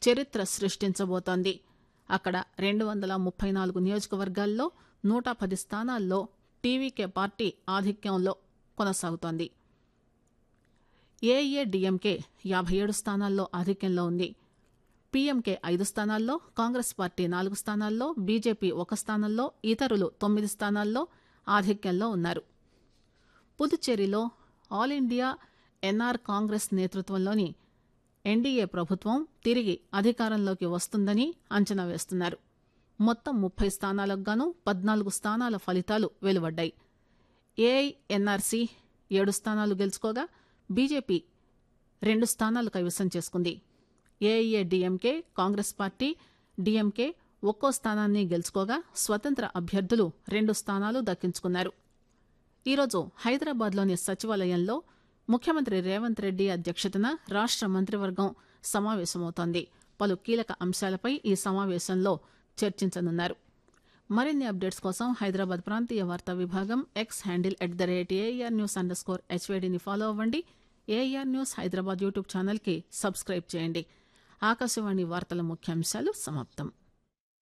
చరిత్ర సృష్టించబోతోంది అక్కడ రెండు వందల ముప్పై నాలుగు నియోజకవర్గాల్లో నూట పది స్థానాల్లో టీవీకే పార్టీ ఆధిక్యంలో కొనసాగుతోంది ఏఏడీఎంకే యాభై ఏడు స్థానాల్లో ఆధిక్యంలో ఉంది పీఎంకే ఐదు స్థానాల్లో కాంగ్రెస్ పార్టీ నాలుగు స్థానాల్లో బీజేపీ ఒక స్థానంలో ఇతరులు తొమ్మిది స్థానాల్లో ఆధిక్యంలో ఉన్నారు పుదుచ్చేరిలో ఆల్ ఇండియా ఎన్ఆర్ కాంగ్రెస్ నేతృత్వంలోని ఎన్డీఏ ప్రభుత్వం తిరిగి అధికారంలోకి వస్తుందని అంచనా వేస్తున్నారు మొత్తం ముప్పై స్థానాలకు గాను పద్నాలుగు స్థానాల ఫలితాలు వెలువడ్డాయి ఏఐఎన్ఆర్సీ ఏడు స్థానాలు గెలుచుకోగా బీజేపీ రెండు స్థానాలు కైవసం చేసుకుంది ఏఐఏడీఎంకే కాంగ్రెస్ పార్టీ డీఎంకే ఒక్కో స్థానాన్ని గెలుచుకోగా స్వతంత్ర అభ్యర్థులు రెండు స్థానాలు దక్కించుకున్నారు ఈరోజు హైదరాబాద్లోని సచివాలయంలో ముఖ్యమంత్రి రేవంత్ రెడ్డి అధ్యక్షతన రాష్ట మంత్రివర్గం సమావేశమవుతోంది పలు కీలక అంశాలపై ఈ సమావేశంలో చర్చించనున్నారు మరిన్ని అప్డేట్స్ కోసం హైదరాబాద్ ప్రాంతీయ వార్తా విభాగం X handle at the rate AR news under score హెచ్వేడిని ఫాలో అవ్వండి ఏఆర్ న్యూస్ హైదరాబాద్ యూట్యూబ్ ఛానల్కి సబ్స్క్రైబ్ చేయండి ఆకాశవాణి వార్తల ముఖ్యాంశాలు సమాప్తం